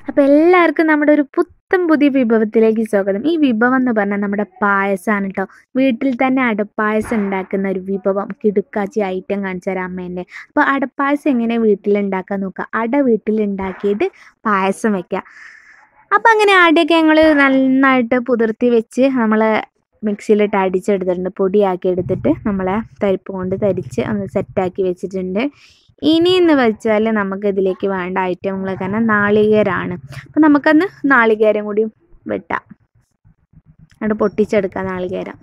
അപ്പോൾ എല്ലാവർക്കും നമ്മുടെ ഒരു പുത്തൻ പുതിയ വിഭവത്തിലേക്ക് സ്വാഗതം ഈ വിഭവം എന്ന് പറഞ്ഞാൽ നമ്മുടെ പായസമാണ് കേട്ടോ വീട്ടിൽ തന്നെ അടപ്പായസം ഉണ്ടാക്കുന്ന ഒരു വിഭവം കിടുക്കാച്ചി ഐറ്റം കാണിച്ചു തരാം അമ്മേൻ്റെ അപ്പോൾ അടപ്പായസം എങ്ങനെ വീട്ടിലുണ്ടാക്കാൻ നോക്കുക അട വീട്ടിലുണ്ടാക്കിയിട്ട് പായസം വെക്കുക അപ്പോൾ അങ്ങനെ അടയൊക്കെ ഞങ്ങൾ നന്നായിട്ട് പുതിർത്തി വെച്ച് നമ്മൾ മിക്സിയിലിട്ട് അടിച്ചെടുത്തിട്ടുണ്ട് പൊടിയാക്കി എടുത്തിട്ട് നമ്മളെ തരിപ്പ് കൊണ്ട് തരിച്ച് ഒന്ന് സെറ്റാക്കി വെച്ചിട്ടുണ്ട് ഇനി എന്ന് വെച്ചാൽ നമുക്ക് ഇതിലേക്ക് വേണ്ട ഐറ്റങ്ങൾ തന്നെ നാളികേരമാണ് അപ്പം നമുക്കന്ന് നാളികേരം കൂടി വെട്ടാം എന്നിട്ട് പൊട്ടിച്ചെടുക്കാം നാളികേരം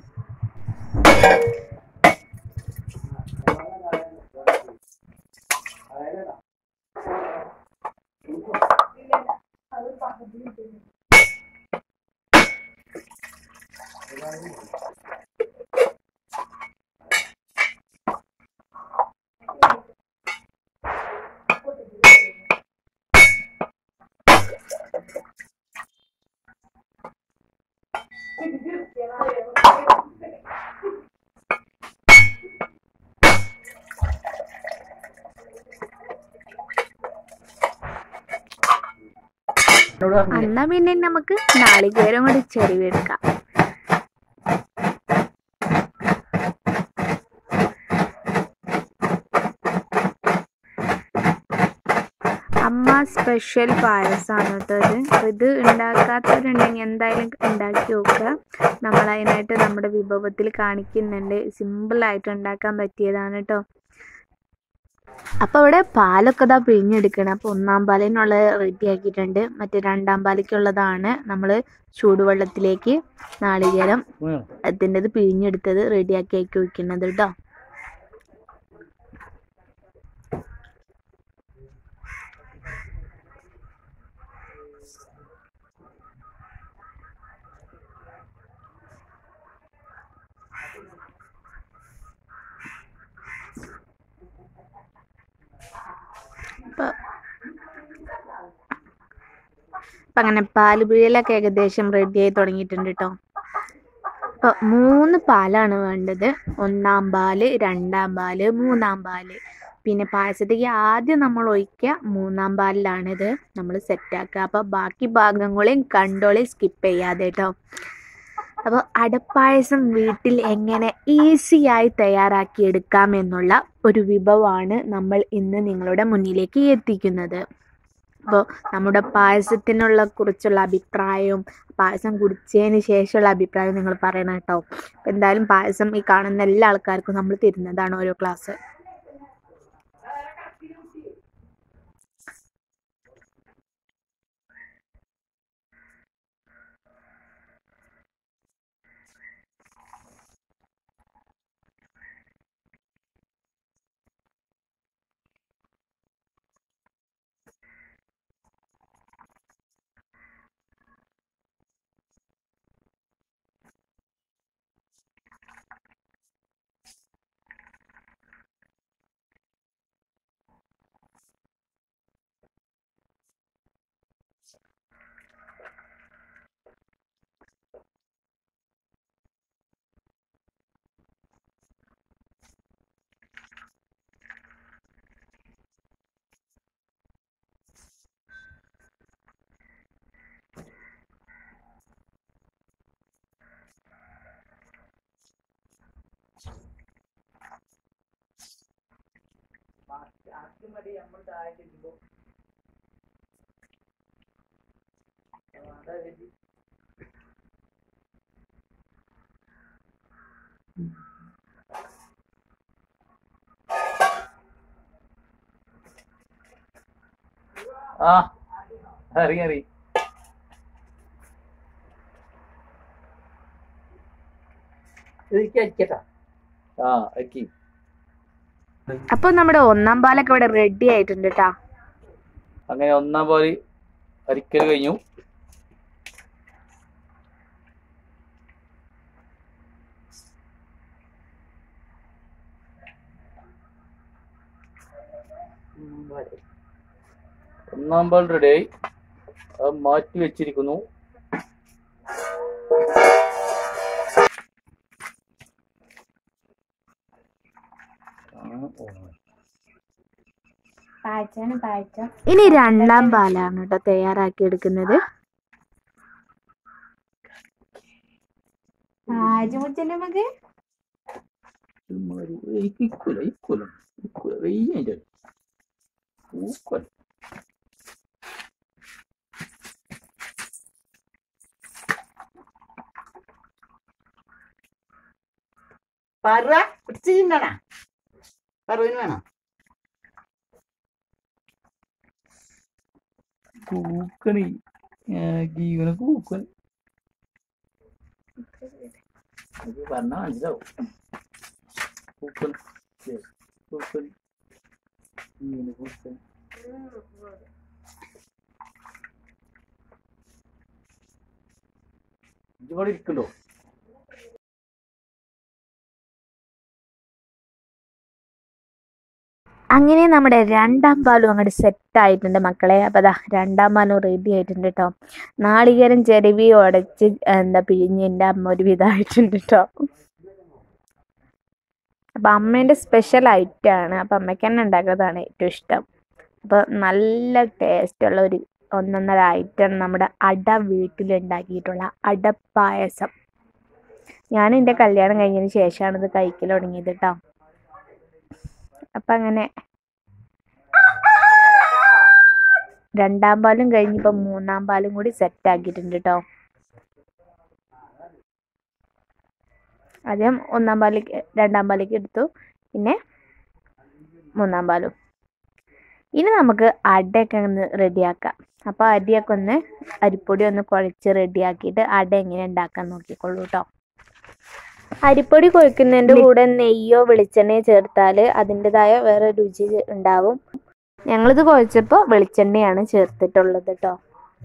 എന്നാ പിന്നെ നമുക്ക് നാളികേരം കൂടി ചെരുവെടുക്കാം അമ്മ സ്പെഷ്യൽ പായസമാണ് കേട്ടോ ഇത് ഇത് ഉണ്ടാക്കാത്തവരുണ്ടെങ്കിൽ എന്തായാലും ഉണ്ടാക്കി നോക്കുക നമ്മൾ അതിനായിട്ട് നമ്മുടെ വിഭവത്തിൽ കാണിക്കുന്നുണ്ട് സിമ്പിളായിട്ട് ഉണ്ടാക്കാൻ പറ്റിയതാണ് കേട്ടോ അപ്പോൾ ഇവിടെ പാലൊക്കെ ഇതാ പിഴിഞ്ഞെടുക്കണം അപ്പോൾ ഒന്നാം പാലിനുള്ള റെഡി ആക്കിയിട്ടുണ്ട് മറ്റേ രണ്ടാം പാലിക്കുള്ളതാണ് നമ്മൾ ചൂടുവെള്ളത്തിലേക്ക് നാളികേരം അതിൻ്റെത് പിഴിഞ്ഞെടുത്തത് റെഡിയാക്കി ആക്കി വയ്ക്കുന്നത് കേട്ടോ അപ്പോൾ അപ്പം അങ്ങനെ പാല് പിഴിയലൊക്കെ ഏകദേശം റെഡി ആയി തുടങ്ങിയിട്ടുണ്ട് കേട്ടോ അപ്പോൾ മൂന്ന് പാലാണ് വേണ്ടത് ഒന്നാം പാല് രണ്ടാം പാല് മൂന്നാം പാല് പിന്നെ പായസത്തേക്ക് ആദ്യം നമ്മൾ ഒഴിക്കുക മൂന്നാം പാലിലാണിത് നമ്മൾ സെറ്റാക്കുക അപ്പോൾ ബാക്കി ഭാഗങ്ങളെയും കണ്ടോളി സ്കിപ്പ് ചെയ്യാതെ കേട്ടോ അപ്പോൾ അടപ്പായസം വീട്ടിൽ എങ്ങനെ ഈസിയായി തയ്യാറാക്കി എടുക്കാം എന്നുള്ള ഒരു വിഭവമാണ് നമ്മൾ ഇന്ന് നിങ്ങളുടെ മുന്നിലേക്ക് എത്തിക്കുന്നത് അപ്പോൾ നമ്മുടെ പായസത്തിനുള്ള കുറിച്ചുള്ള അഭിപ്രായവും പായസം കുടിച്ചതിന് ശേഷമുള്ള അഭിപ്രായം നിങ്ങൾ പറയണം കേട്ടോ എന്തായാലും പായസം ഈ കാണുന്ന എല്ലാ ആൾക്കാർക്കും നമ്മൾ തരുന്നതാണ് ഓരോ ക്ലാസ് ആ അറിയാം അറിയാം ആ അക്കി അപ്പോൾ നമ്മുടെ ഒന്നാം പാലൊക്കെ ഇവിടെ റെഡി ആയിട്ടുണ്ട് കേട്ടോ അങ്ങനെ ഒന്നാം പോലെ അരിക്കൽ കഴിഞ്ഞു ഒന്നാം പാൽ റെഡിയായി അത് മാറ്റി വെച്ചിരിക്കുന്നു ആ, ഓ. പായച്ചാണ് പായച്ചം ഇനി രണ്ടാം പാലാണ് കേട്ടോ തയ്യാറാക്കി എടുക്കുന്നത് പായസം കുടിച്ചല്ലേ നമുക്ക് ഇമ്മാതിരി എനിക്ക് ഇക്കൂല ഇക്കൂല ഇക്കൂല വെയ്യ അതിന്റെ ഊക്കല പറ കുടിച്ചിട്ടുണ്ടാ പറവിന് വേണം കൂക്കണി ജീവന കൂക്കൻ ഇത് പറഞ്ഞാ മനസ്സിലാവും കൂക്കൻ കൂക്കൻ ജീവന കൂക്കൻ ഇവിടെ ഇരിക്കണ്ടോ അങ്ങനെ നമ്മുടെ രണ്ടാം പാലും അങ്ങോട്ട് സെറ്റ് ആയിട്ടുണ്ട് മക്കളെ അപ്പോൾ അതാ രണ്ടാം പാലും റെഡി ആയിട്ടുണ്ട് കേട്ടോ നാളികേരം ചെരുവി ഉടച്ച് എന്താ പിഴിഞ്ഞ് എൻ്റെ അമ്മ ഒരു വിധമായിട്ടുണ്ട് കേട്ടോ അപ്പം അമ്മേൻ്റെ സ്പെഷ്യൽ ഐറ്റമാണ് അപ്പം അമ്മയ്ക്ക് തന്നെ ഉണ്ടാക്കുന്നതാണ് ഏറ്റവും ഇഷ്ടം അപ്പോൾ നല്ല ടേസ്റ്റുള്ള ഒരു ഒന്നൊന്നര ഐറ്റം നമ്മുടെ അട വീട്ടിലുണ്ടാക്കിയിട്ടുള്ള അടപ്പായസം ഞാൻ എൻ്റെ കല്യാണം കഴിഞ്ഞതിന് ശേഷമാണ് ഇത് കഴിക്കൽ തുടങ്ങിയത് കേട്ടോ അപ്പം അങ്ങനെ രണ്ടാം പാലും കഴിഞ്ഞ് ഇപ്പം മൂന്നാം പാലും കൂടി സെറ്റ് ആക്കിയിട്ടുണ്ട് കേട്ടോ ആദ്യം ഒന്നാം പാലേക്ക് രണ്ടാം പാലേക്ക് എടുത്തു പിന്നെ മൂന്നാം പാലും ഇനി നമുക്ക് അടയൊക്കെ ഒന്ന് റെഡിയാക്കാം അപ്പോൾ അരിയൊക്കെ ഒന്ന് അരിപ്പൊടി ഒന്ന് കുഴച്ച് റെഡിയാക്കിയിട്ട് അട എങ്ങനെ ഉണ്ടാക്കാൻ നോക്കിക്കോളൂ കേട്ടോ അരിപ്പൊടി കുഴക്കുന്നതിൻ്റെ കൂടെ നെയ്യോ വെളിച്ചെണ്ണയോ ചേർത്താൽ അതിൻ്റെതായ വേറെ രുചി ഉണ്ടാവും ഞങ്ങളിത് കുഴച്ചപ്പോൾ വെളിച്ചെണ്ണയാണ് ചേർത്തിട്ടുള്ളത് കേട്ടോ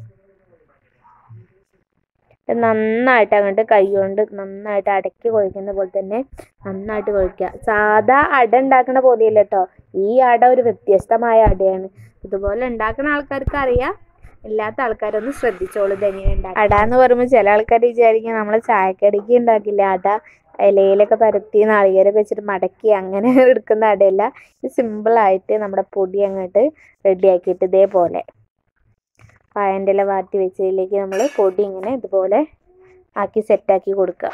നന്നായിട്ട് അങ്ങോട്ട് കൈ കൊണ്ട് നന്നായിട്ട് അടക്കി കുഴക്കുന്ന പോലെ തന്നെ നന്നായിട്ട് കുഴക്കുക സാധാ അട ഉണ്ടാക്കുന്ന പോലെയല്ല കേട്ടോ ഈ അട ഒരു വ്യത്യസ്തമായ അടയാണ് ഇതുപോലെ ഉണ്ടാക്കുന്ന ആൾക്കാർക്ക് അറിയാം ഇല്ലാത്ത ആൾക്കാരൊന്ന് ശ്രദ്ധിച്ചോളൂ ഇത് എങ്ങനെ ഉണ്ടാക്കുക അട എന്ന് പറയുമ്പോൾ ചില ആൾക്കാർ വിചാരിക്കും നമ്മൾ ചായക്കടിക്ക് ഉണ്ടാക്കില്ല അട ഇലയിലൊക്കെ പരത്തി നാളികേരൊക്കെ വെച്ചിട്ട് മടക്കി അങ്ങനെ എടുക്കുന്ന അടയല്ല ഇത് സിമ്പിളായിട്ട് നമ്മുടെ പൊടി അങ്ങോട്ട് റെഡിയാക്കിയിട്ട് ഇതേപോലെ പായൻ്റെ ഇല വാട്ടി വെച്ചതിലേക്ക് നമ്മൾ പൊടി ഇങ്ങനെ ഇതുപോലെ ആക്കി സെറ്റാക്കി കൊടുക്കുക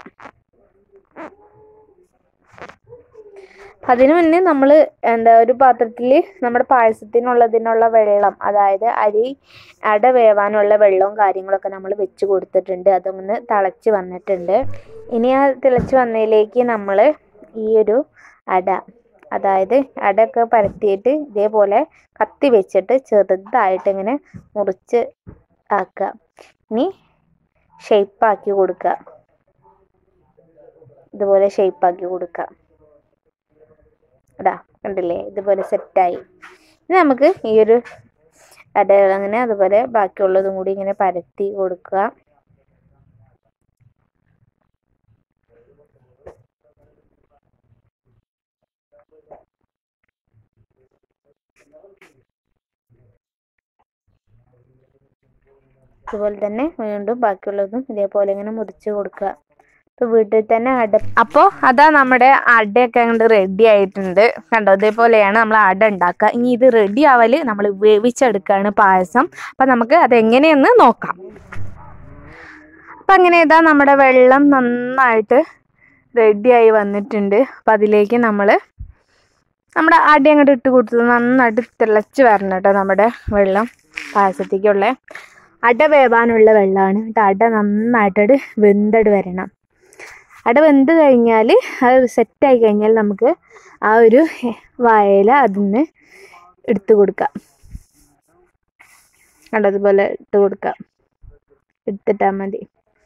അതിനു മുന്നേ നമ്മൾ എന്താ ഒരു പാത്രത്തിൽ നമ്മുടെ പായസത്തിനുള്ളതിനുള്ള വെള്ളം അതായത് അരി അട വേവാനുള്ള വെള്ളവും കാര്യങ്ങളൊക്കെ നമ്മൾ വെച്ച് കൊടുത്തിട്ടുണ്ട് അതൊന്ന് തിളച്ച് വന്നിട്ടുണ്ട് ഇനി ആ തിളച്ച് വന്നതിലേക്ക് നമ്മൾ ഈ ഒരു അട അതായത് അടയൊക്കെ പരത്തിയിട്ട് ഇതേപോലെ കത്തി വെച്ചിട്ട് ചെറുതായിട്ട് ഇങ്ങനെ മുറിച്ച് ആക്കുക ഇനി ഷേപ്പാക്കി കൊടുക്കുക ഇതുപോലെ ഷേപ്പാക്കി കൊടുക്കുക അതാ കണ്ടില്ലേ ഇതുപോലെ സെറ്റായി ഇനി നമുക്ക് ഈ ഒരു അടകൾ അങ്ങനെ അതുപോലെ ബാക്കിയുള്ളതും കൂടി ഇങ്ങനെ പരത്തി കൊടുക്കുക അതുപോലെ തന്നെ വീണ്ടും ബാക്കിയുള്ളതും ഇതേപോലെ ഇങ്ങനെ മുറിച്ച് കൊടുക്കുക ഇപ്പൊ വീട്ടിൽ തന്നെ അട അപ്പോൾ അതാ നമ്മുടെ അടയൊക്കെ അങ്ങോട്ട് റെഡി ആയിട്ടുണ്ട് കണ്ടോ ഇതേപോലെയാണ് നമ്മൾ അട ഉണ്ടാക്കുക ഇനി ഇത് റെഡി ആവല് നമ്മൾ വേവിച്ചെടുക്കുകയാണ് പായസം അപ്പം നമുക്ക് അതെങ്ങനെയെന്ന് നോക്കാം അപ്പം അങ്ങനെ ഇതാ നമ്മുടെ വെള്ളം നന്നായിട്ട് റെഡിയായി വന്നിട്ടുണ്ട് അപ്പം അതിലേക്ക് നമ്മൾ നമ്മുടെ അടി അങ്ങോട്ട് ഇട്ട് കൊടുത്തത് നന്നായിട്ട് തിളച്ച് വരണം കേട്ടോ നമ്മുടെ വെള്ളം പായസത്തേക്കുള്ള അട വേവാനുള്ള വെള്ളമാണ് എന്നിട്ട് അട നന്നായിട്ടത് വെന്തട് വരണം അട വെന്ത് കഴിഞ്ഞാൽ അത് സെറ്റായി കഴിഞ്ഞാൽ നമുക്ക് ആ ഒരു വായല അതിന്ന് എടുത്ത് കൊടുക്കാം കണ്ടോ അതുപോലെ ഇട്ട് കൊടുക്കാം എടുത്തിട്ടാൽ മതി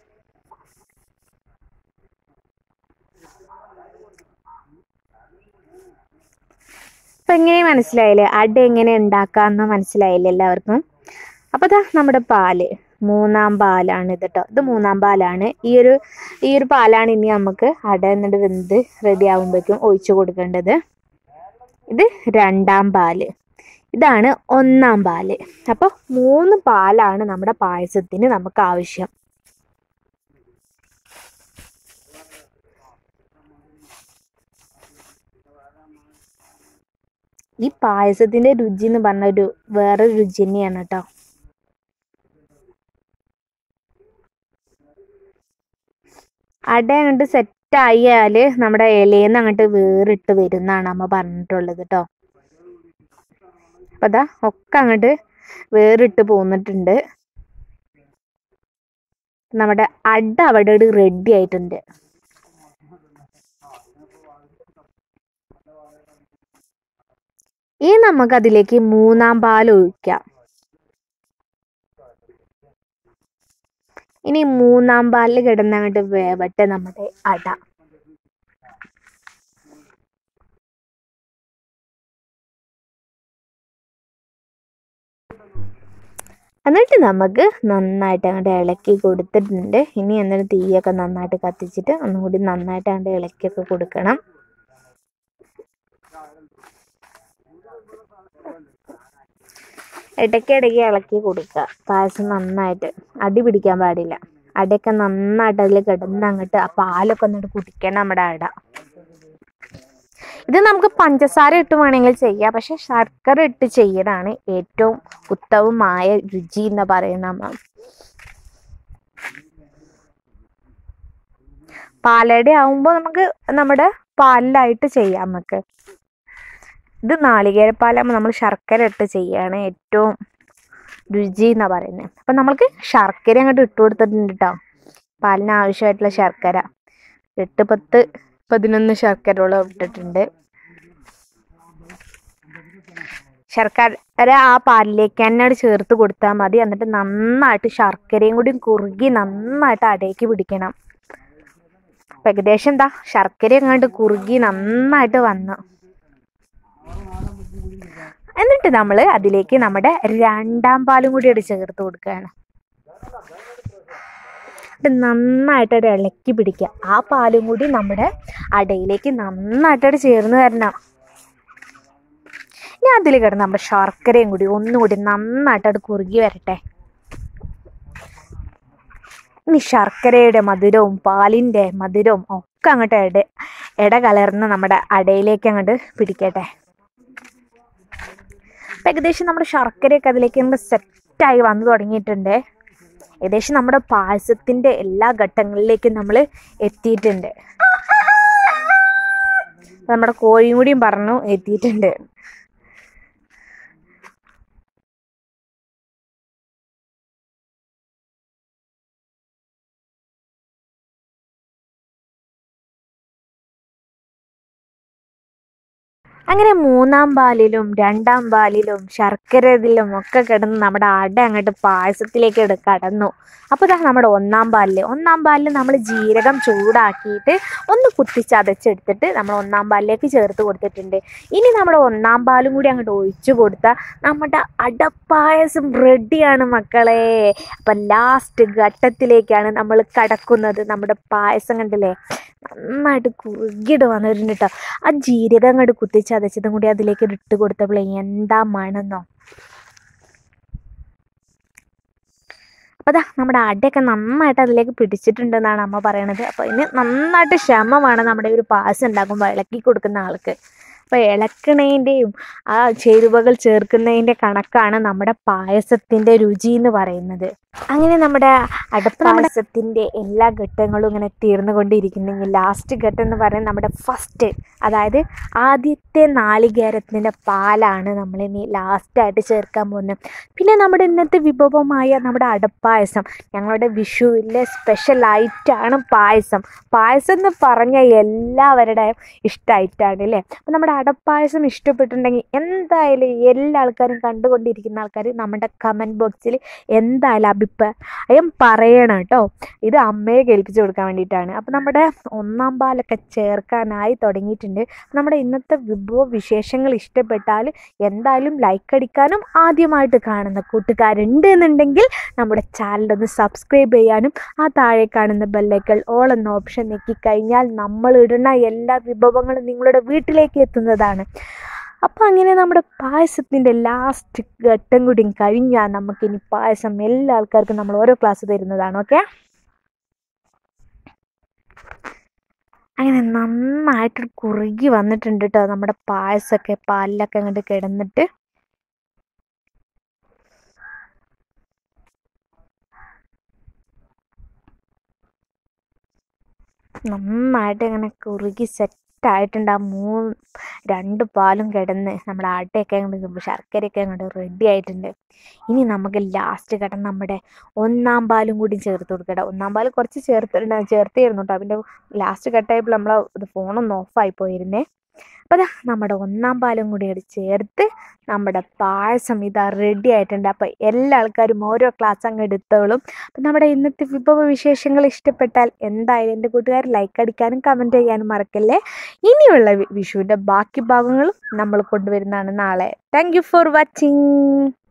അപ്പം എങ്ങനെ മനസ്സിലായില്ലേ അട എങ്ങനെ ഉണ്ടാക്കാമെന്ന് മനസ്സിലായില്ലേ എല്ലാവർക്കും അപ്പോൾ ഇതാ നമ്മുടെ പാല് മൂന്നാം പാലാണ് ഇത് കേട്ടോ ഇത് മൂന്നാം പാലാണ് ഈ ഒരു ഈ ഒരു പാലാണ് ഇനി നമുക്ക് അട എന്നിട്ട് വെന്ത് റെഡി ആകുമ്പോഴേക്കും ഒഴിച്ചു കൊടുക്കേണ്ടത് ഇത് രണ്ടാം പാല് ഇതാണ് ഒന്നാം പാല് അപ്പോൾ മൂന്ന് പാലാണ് നമ്മുടെ പായസത്തിന് നമുക്ക് ആവശ്യം ഈ പായസത്തിന്റെ രുചി എന്ന് പറഞ്ഞ ഒരു വേറൊരു രുചി തന്നെയാണ് കേട്ടോ അട അങ്ങോട്ട് സെറ്റ് ആയാല് നമ്മുടെ ഇലയിന്ന് അങ്ങോട്ട് വേറിട്ട് വരുന്നാണ് അമ്മ പറഞ്ഞിട്ടുള്ളത് കേട്ടോ അപ്പൊ അതാ ഒക്കെ അങ്ങോട്ട് വേറിട്ട് പോന്നിട്ടുണ്ട് നമ്മുടെ അട അവിടെ റെഡി ആയിട്ടുണ്ട് ഇനി നമുക്ക് അതിലേക്ക് മൂന്നാം പാൽ ഒഴിക്കാം ഇനി മൂന്നാം പാലിൽ കിടന്നങ്ങോട്ട് വേവട്ടെ നമ്മുടെ അട എന്നിട്ട് നമുക്ക് നന്നായിട്ട് അങ്ങോട്ട് ഇളക്കി കൊടുത്തിട്ടുണ്ട് ഇനി എന്നിട്ട് തീയൊക്കെ നന്നായിട്ട് കത്തിച്ചിട്ട് ഒന്നുകൂടി നന്നായിട്ട് അങ്ങോട്ട് ഇളക്കിയൊക്കെ കൊടുക്കണം ഇടയ്ക്കിടയ്ക്ക് ഇളക്കി കൊടുക്കുക പായസം നന്നായിട്ട് അടി പിടിക്കാൻ പാടില്ല അടയൊക്കെ നന്നായിട്ട് അതിൽ കിടന്ന് അങ്ങോട്ട് ആ പാലൊക്കെ എന്നിട്ട് കുടിക്കണം നമ്മുടെ അട ഇത് നമുക്ക് പഞ്ചസാര ഇട്ട് വേണമെങ്കിൽ ചെയ്യാം പക്ഷെ ശർക്കര ഇട്ട് ചെയ്യലാണ് ഏറ്റവും ഉത്തമമായ രുചി എന്ന് പറയുന്ന നമ്മ പാലട ആവുമ്പോൾ നമുക്ക് നമ്മുടെ പാലിലായിട്ട് ചെയ്യാം നമുക്ക് ഇത് നാളികേരപ്പാലാകുമ്പോൾ നമ്മൾ ശർക്കര ഇട്ട് ചെയ്യാണ് ഏറ്റവും രുചി എന്നാ പറയുന്നത് അപ്പം നമ്മൾക്ക് ശർക്കര അങ്ങോട്ട് ഇട്ട് കൊടുത്തിട്ടുണ്ട് കേട്ടോ പാലിന് ആവശ്യമായിട്ടുള്ള ശർക്കര എട്ട് പത്ത് പതിനൊന്ന് ശർക്കരയോളം ഇട്ടിട്ടുണ്ട് ശർക്കര ആ പാലിലേക്ക് തന്നെ അങ്ങട് ചേർത്ത് കൊടുത്താൽ മതി എന്നിട്ട് നന്നായിട്ട് ശർക്കരയും കൂടി കുറുകി നന്നായിട്ട് അടയ്ക്ക് പിടിക്കണം അപ്പം ഏകദേശം എന്താ ശർക്കര അങ്ങോട്ട് കുറുകി നന്നായിട്ട് വന്നു എന്നിട്ട് നമ്മൾ അതിലേക്ക് നമ്മുടെ രണ്ടാം പാലും കൂടി അവിടെ ചേർത്ത് കൊടുക്കുകയാണ് ഇത് നന്നായിട്ട് അവിടെ ഇളക്കി പിടിക്കുക ആ പാലും കൂടി നമ്മുടെ അടയിലേക്ക് നന്നായിട്ട് അവിടെ ചേർന്ന് തരണം ഇനി അതിൽ കിടന്ന് നമ്മുടെ ശർക്കരയും കൂടി ഒന്നുകൂടി നന്നായിട്ട് അവിടെ കുറുകി വരട്ടെ ഇനി ശർക്കരയുടെ മധുരവും പാലിൻ്റെ മധുരവും ഒക്കെ അങ്ങോട്ട് ഇട ഇട കലർന്ന് നമ്മുടെ അടയിലേക്ക് അങ്ങോട്ട് പിടിക്കട്ടെ അപ്പം ഏകദേശം നമ്മുടെ ശർക്കരയൊക്കെ അതിലേക്ക് നമ്മൾ സെറ്റായി വന്നു തുടങ്ങിയിട്ടുണ്ട് ഏകദേശം നമ്മുടെ പായസത്തിൻ്റെ എല്ലാ ഘട്ടങ്ങളിലേക്കും നമ്മൾ എത്തിയിട്ടുണ്ട് നമ്മുടെ കോഴിയും കൂടിയും പറഞ്ഞു എത്തിയിട്ടുണ്ട് അങ്ങനെ മൂന്നാം പാലിലും രണ്ടാം പാലിലും ശർക്കര ഇതിലും ഒക്കെ കിടന്ന് നമ്മുടെ അട അങ്ങോട്ട് പായസത്തിലേക്ക് എടു കടന്നു അപ്പോൾ ഇതാ നമ്മുടെ ഒന്നാം പാലിൽ ഒന്നാം പാലിൽ നമ്മൾ ജീരകം ചൂടാക്കിയിട്ട് ഒന്ന് കുത്തിച്ചതച്ചെടുത്തിട്ട് നമ്മൾ ഒന്നാം പാലിലേക്ക് ചേർത്ത് കൊടുത്തിട്ടുണ്ട് ഇനി നമ്മുടെ ഒന്നാം പാലും കൂടി അങ്ങോട്ട് ഒഴിച്ചു കൊടുത്താൽ നമ്മുടെ അടപ്പായസം റെഡിയാണ് മക്കളെ അപ്പം ലാസ്റ്റ് ഘട്ടത്തിലേക്കാണ് നമ്മൾ കടക്കുന്നത് നമ്മുടെ പായസം കണ്ടില്ലേ നന്നായിട്ട് കുറുകിയിട്ട് വന്നിട്ടുണ്ട് കേട്ടോ ആ ജീരകം അങ്ങോട്ട് കുത്തിച്ചതച്ചതും കൂടി അതിലേക്ക് ഇട്ട് കൊടുത്തപ്പോഴേ എന്താ മണമെന്നോ അപ്പോൾ അതാ നമ്മുടെ അടയൊക്കെ നന്നായിട്ട് അതിലേക്ക് പിടിച്ചിട്ടുണ്ടെന്നാണ് അമ്മ പറയണത് അപ്പോൾ ഇനി നന്നായിട്ട് ക്ഷമ വേണം നമ്മുടെ ഈ ഒരു പായസം ഉണ്ടാക്കുമ്പോൾ ഇളക്കി കൊടുക്കുന്ന ആൾക്ക് അപ്പോൾ ഇളക്കണേൻ്റെയും ആ ചേരുവകൾ ചേർക്കുന്നതിൻ്റെ കണക്കാണ് നമ്മുടെ പായസത്തിൻ്റെ രുചി എന്ന് പറയുന്നത് അങ്ങനെ നമ്മുടെ അടപ്പായസത്തിൻ്റെ എല്ലാ ഘട്ടങ്ങളും ഇങ്ങനെ തീർന്നുകൊണ്ടിരിക്കുന്നെങ്കിൽ ലാസ്റ്റ് ഘട്ടം എന്ന് പറയുന്നത് നമ്മുടെ ഫസ്റ്റ് അതായത് ആദ്യത്തെ നാളികേരത്തിൻ്റെ പാലാണ് നമ്മൾ ഇനി ലാസ്റ്റായിട്ട് ചേർക്കാൻ പോകുന്നത് പിന്നെ നമ്മുടെ ഇന്നത്തെ വിഭവമായ നമ്മുടെ അടപ്പായസം ഞങ്ങളുടെ വിഷുവിലെ സ്പെഷ്യൽ ഐറ്റാണ് പായസം പായസം എന്ന് പറഞ്ഞ എല്ലാവരുടെയും ഇഷ്ട ഐറ്റാണ് അല്ലേ അപ്പം നമ്മുടെ അടപ്പായസം ഇഷ്ടപ്പെട്ടിട്ടുണ്ടെങ്കിൽ എന്തായാലും എല്ലാ ആൾക്കാരും കണ്ടുകൊണ്ടിരിക്കുന്ന ആൾക്കാർ നമ്മുടെ കമൻറ്റ് ബോക്സിൽ എന്തായാലും അഭിപ്രായം പറയണം കേട്ടോ ഇത് അമ്മയെ കേൾപ്പിച്ച് കൊടുക്കാൻ വേണ്ടിയിട്ടാണ് അപ്പം നമ്മുടെ ഒന്നാം പാലൊക്കെ ചേർക്കാനായി തുടങ്ങിയിട്ടുണ്ട് നമ്മുടെ ഇന്നത്തെ വിഭവ വിശേഷങ്ങൾ ഇഷ്ടപ്പെട്ടാൽ എന്തായാലും ലൈക്ക് അടിക്കാനും ആദ്യമായിട്ട് കാണുന്ന കൂട്ടുകാരുണ്ട് എന്നുണ്ടെങ്കിൽ നമ്മുടെ ചാനൽ ഒന്ന് സബ്സ്ക്രൈബ് ചെയ്യാനും ആ താഴെ കാണുന്ന ബെല്ലൈക്കൽ ഓൾ എന്ന ഓപ്ഷൻ ഞെക്കിക്കഴിഞ്ഞാൽ നമ്മൾ ഇടുന്ന എല്ലാ വിഭവങ്ങളും നിങ്ങളുടെ വീട്ടിലേക്ക് എത്തുന്നതാണ് അപ്പോൾ അങ്ങനെ നമ്മുടെ പായസത്തിൻ്റെ ലാസ്റ്റ് ഘട്ടം കൂടി കഴിഞ്ഞാൽ നമുക്കിനി പായസം എല്ലാ ആൾക്കാർക്കും നമ്മൾ ഓരോ ക്ലാസ് തരുന്നതാണ് ഓക്കെ അങ്ങനെ നന്നായിട്ട് കുറുകി വന്നിട്ടുണ്ട് കേട്ടോ നമ്മുടെ പായസമൊക്കെ പാലിലൊക്കെ അങ്ങോട്ട് കിടന്നിട്ട് നന്നായിട്ട് ഇങ്ങനെ കുറുകി സെറ്റായിട്ടുണ്ട് ആ മൂന്ന് രണ്ട് പാലും കിടന്ന് നമ്മുടെ ആട്ടയൊക്കെ അങ്ങോട്ട് ശർക്കരയൊക്കെ അങ്ങോട്ട് റെഡി ആയിട്ടുണ്ട് ഇനി നമുക്ക് ലാസ്റ്റ് ഘട്ടം നമ്മുടെ ഒന്നാം പാലും കൂടി ചേർത്ത് കൊടുക്കട്ടെ ഒന്നാം പാൽ കുറച്ച് ചേർത്തിട്ടുണ്ട് ചേർത്തിരുന്നു കേട്ടോ അതിൻ്റെ ലാസ്റ്റ് ഘട്ടമായപ്പോൾ നമ്മളെ ഇത് ഫോണൊന്ന് ഓഫായി പോയിരുന്നേ അപ്പോൾ അതാ നമ്മുടെ ഒന്നാം പാലും കൂടി കൂടി ചേർത്ത് നമ്മുടെ പായസം ഇതാ റെഡി ആയിട്ടുണ്ട് അപ്പോൾ എല്ലാ ആൾക്കാരും ഓരോ ക്ലാസ് അങ്ങ് എടുത്തോളും അപ്പം നമ്മുടെ ഇന്നത്തെ വിഭവ വിശേഷങ്ങൾ ഇഷ്ടപ്പെട്ടാൽ എന്തായാലും എൻ്റെ കൂട്ടുകാർ ലൈക്ക് അടിക്കാനും കമൻറ്റ് ചെയ്യാനും മറക്കല്ലേ ഇനിയുള്ള വി- വിഷുവിൻ്റെ ബാക്കി ഭാഗങ്ങളും നമ്മൾ കൊണ്ടുവരുന്നതാണ് നാളെ താങ്ക് യു ഫോർ വാച്ചിങ്